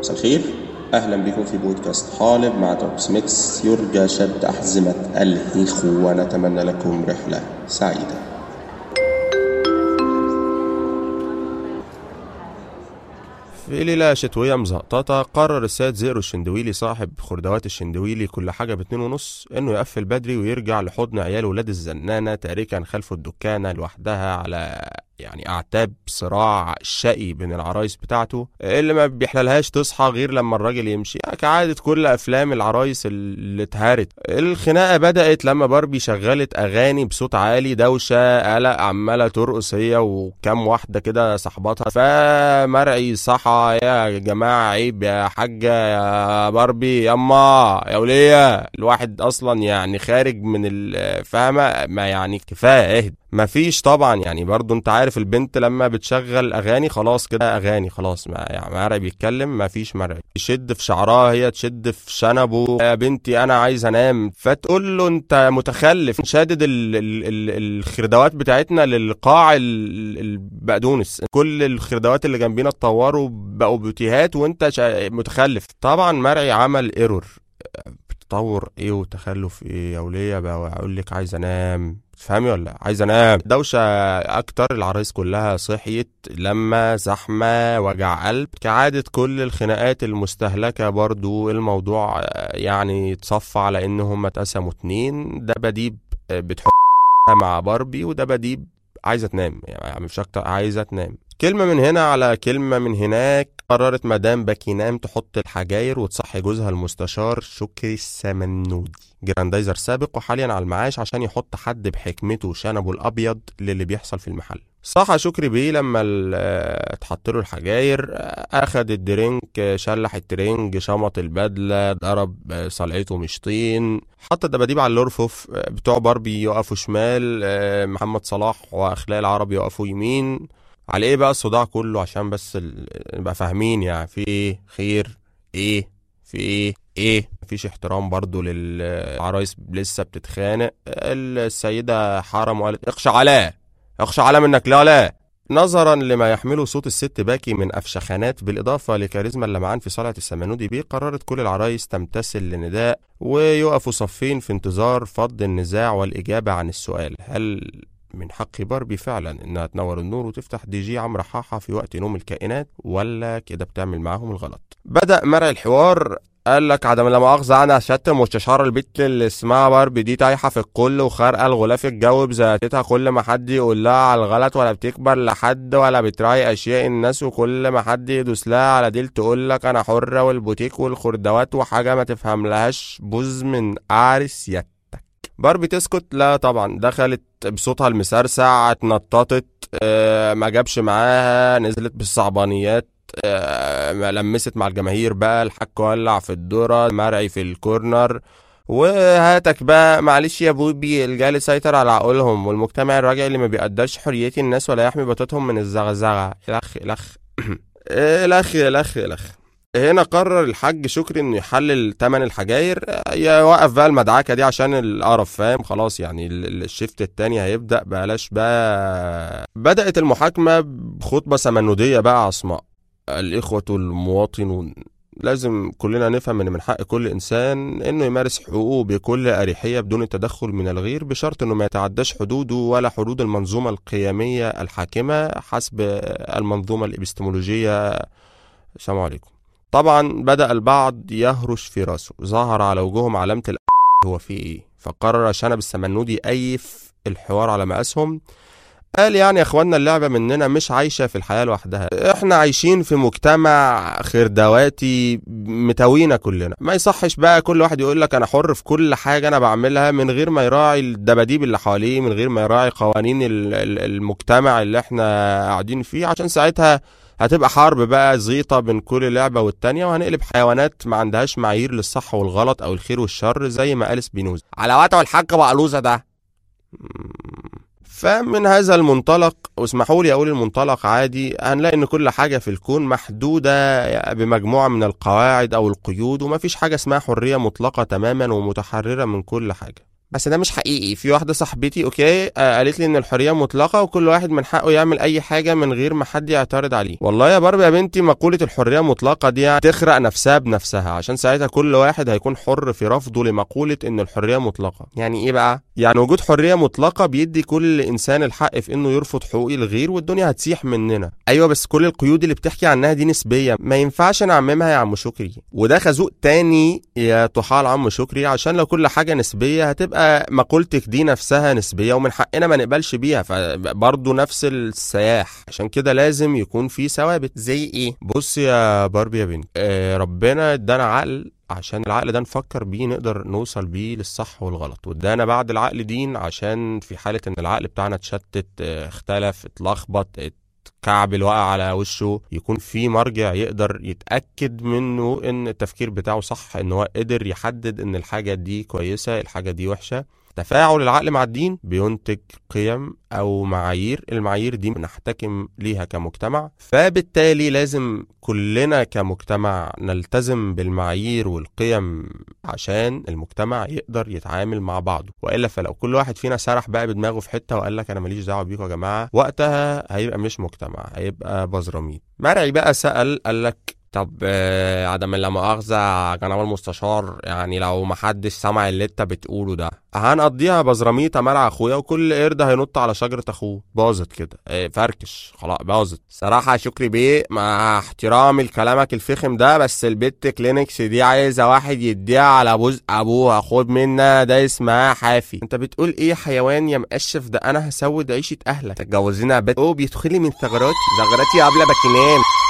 مساء الخير اهلا بكم في بودكاست حالب مع توبس ميكس يرجى شد احزمه الهيخ ونتمنى لكم رحله سعيده في ليلة شتوية مزقططة قرر السيد زئرو الشندويلي صاحب خردوات الشندويلي كل حاجة باتنين ونص انه يقفل بدري ويرجع لحضن عيال ولاد الزنانة تاركا خلفه الدكانة لوحدها على يعني اعتاب صراع شقي بين العرايس بتاعته اللي ما بيحللهاش تصحى غير لما الراجل يمشي كعادة كل افلام العرايس اللي اتهرت الخناقة بدأت لما باربي شغلت اغاني بصوت عالي دوشة قلق عمالة ترقص هي وكام واحدة كده صاحباتها فمرعي صحى يا جماعة عيب يا حاجة يا باربي ياما يا ولية الواحد اصلا يعني خارج من الفهمة ما يعني كفاية اهد مفيش طبعا يعني برضو انت عارف البنت لما بتشغل اغاني خلاص كده اغاني خلاص ما يعني مرعي بيتكلم مفيش مرعي يشد في شعرها هي تشد في شنبه يا بنتي انا عايز انام فتقول له انت متخلف شادد ال ال ال الخردوات بتاعتنا للقاع ال- البقدونس كل الخردوات اللي جنبينا اتطوروا بقوا بوتيهات وانت شا- متخلف طبعا مرعي عمل ايرور تطور ايه وتخلف ايه يا وليه بقى اقول لك عايز انام تفهمي ولا لأ؟ عايز انام دوشه اكتر العرايس كلها صحيت لما زحمه وجع قلب كعاده كل الخناقات المستهلكه برضو الموضوع آه، يعني اتصفى على ان هم اتقسموا اتنين دباديب آه، بتحب مع باربي ودباديب عايزه تنام يعني مش اكتر عايزه تنام كلمة من هنا على كلمة من هناك قررت مدام باكينام تحط الحجاير وتصحي جوزها المستشار شكري السمنودي جراندايزر سابق وحاليا على المعاش عشان يحط حد بحكمته وشنبه الابيض للي بيحصل في المحل صحى شكري بيه لما ال- آه، اتحط له الحجاير آه، اخد الدرينك آه، شلح الترنج شمط البدله ضرب آه، صلعته مشطين حط الدباديب على الارفف آه، بتوع باربي يقفوا شمال آه، محمد صلاح واخلاق العرب يقفوا يمين على ايه بقى الصداع كله عشان بس ال- نبقى فاهمين يعني في ايه خير ايه في ايه ايه مفيش احترام برضو للعرايس لسه بتتخانق السيدة حرم وقالت اخشى علاه اخشى علاه منك لا لا نظرا لما يحمله صوت الست باكي من افشخانات بالاضافه لكاريزما اللمعان في صلعه السمنودي بيه قررت كل العرايس تمتثل لنداء ويقفوا صفين في انتظار فض النزاع والاجابه عن السؤال هل من حق باربي فعلا انها تنور النور وتفتح دي جي عمرو حاحة في وقت نوم الكائنات ولا كده بتعمل معاهم الغلط بدأ مرعي الحوار قال لك عدم لا مؤاخذة أنا شتم مستشار البت اللي اسمها باربي دي تايحة في الكل وخارقة الغلاف الجو بذاتها كل ما حد يقول لها على الغلط ولا بتكبر لحد ولا بتراعي أشياء الناس وكل ما حد يدوس لها على ديل تقول لك أنا حرة والبوتيك والخردوات وحاجة ما تفهم لهاش بوز من قعر سيادتك باربي تسكت لا طبعا دخلت بصوتها المسرسع اتنططت آه، ما جابش معاها نزلت بالصعبانيات آه، ما لمست مع الجماهير بقى الحك ولع في الدورة مرعي في الكورنر وهاتك بقى معلش يا بوبي الجال سيطر على عقولهم والمجتمع الراجع اللي ما بيقدرش حرية الناس ولا يحمي بطاطهم من الزغزغة الأخ الأخ الأخ الأخ الأخ هنا قرر الحاج شكري انه يحلل تمن الحجاير يوقف بقى المدعكه دي عشان القرف فاهم خلاص يعني ال- ال- الشيفت التاني هيبدا بلاش بقى بدات المحاكمه بخطبه سمنوديه بقى عصماء الاخوه المواطنون لازم كلنا نفهم ان من حق كل انسان انه يمارس حقوقه بكل اريحيه بدون التدخل من الغير بشرط انه ما يتعداش حدوده ولا حدود المنظومه القيميه الحاكمه حسب المنظومه الابستمولوجيه السلام عليكم طبعا بدأ البعض يهرش في راسه ظهر على وجوههم علامة ال هو في ايه فقرر شنب السمنودي أيف الحوار على مقاسهم قال يعني يا اخوانا اللعبة مننا مش عايشة في الحياة لوحدها احنا عايشين في مجتمع خردواتي متاوينا كلنا ما يصحش بقى كل واحد يقول لك انا حر في كل حاجة انا بعملها من غير ما يراعي الدباديب اللي حواليه من غير ما يراعي قوانين ال- ال- المجتمع اللي احنا قاعدين فيه عشان ساعتها هتبقى حرب بقى زيطة بين كل لعبة والتانية وهنقلب حيوانات ما عندهاش معايير للصح والغلط أو الخير والشر زي ما قال سبينوزا على وقت الحاج بقلوزة ده فمن هذا المنطلق واسمحوا لي اقول المنطلق عادي هنلاقي ان كل حاجه في الكون محدوده بمجموعه من القواعد او القيود ومفيش حاجه اسمها حريه مطلقه تماما ومتحرره من كل حاجه بس ده مش حقيقي في واحده صاحبتي اوكي آه قالت لي ان الحريه مطلقه وكل واحد من حقه يعمل اي حاجه من غير ما حد يعترض عليه والله يا باربي يا بنتي مقوله الحريه مطلقه دي يعني تخرق نفسها بنفسها عشان ساعتها كل واحد هيكون حر في رفضه لمقوله ان الحريه مطلقه يعني ايه بقى يعني وجود حريه مطلقه بيدي كل انسان الحق في انه يرفض حقوق الغير والدنيا هتسيح مننا ايوه بس كل القيود اللي بتحكي عنها دي نسبيه ما ينفعش نعممها يا عم شكري وده خازوق تاني يا طحال عم شكري عشان لو كل حاجه نسبيه هتبقى مقولتك دي نفسها نسبيه ومن حقنا ما نقبلش بيها فبرضه نفس السياح عشان كده لازم يكون في ثوابت زي ايه بص يا باربي يا بنت آه ربنا ادانا عقل عشان العقل ده نفكر بيه نقدر نوصل بيه للصح والغلط وادانا بعد العقل دين عشان في حالة ان العقل بتاعنا اتشتت اه، اختلف اتلخبط اتكعبل وقع على وشه يكون في مرجع يقدر يتأكد منه ان التفكير بتاعه صح ان هو قدر يحدد ان الحاجة دي كويسة الحاجة دي وحشة تفاعل العقل مع الدين بينتج قيم او معايير المعايير دي بنحتكم ليها كمجتمع فبالتالي لازم كلنا كمجتمع نلتزم بالمعايير والقيم عشان المجتمع يقدر يتعامل مع بعضه والا فلو كل واحد فينا سرح بقى بدماغه في حته وقال لك انا ماليش دعوه بيكم يا جماعه وقتها هيبقى مش مجتمع هيبقى بزراميط مرعي بقى سال قال لك طب آه، عدم لا مؤاخذة جناب المستشار يعني لو محدش سمع اللي انت بتقوله ده هنقضيها بزراميطة ملع اخويا وكل قرد هينط على شجرة اخوه باظت كده آه، فركش خلاص باظت صراحة يا شكري بيه مع احترامي لكلامك الفخم ده بس البت كلينكس دي عايزة واحد يديها على بوز ابوها خد منا ده اسمها حافي انت بتقول ايه يا حيوان يا مقشف ده انا هسود عيشة اهلك تتجوزينا يا بت اوه بيدخلي من ثغراتي ثغراتي قبل باكينام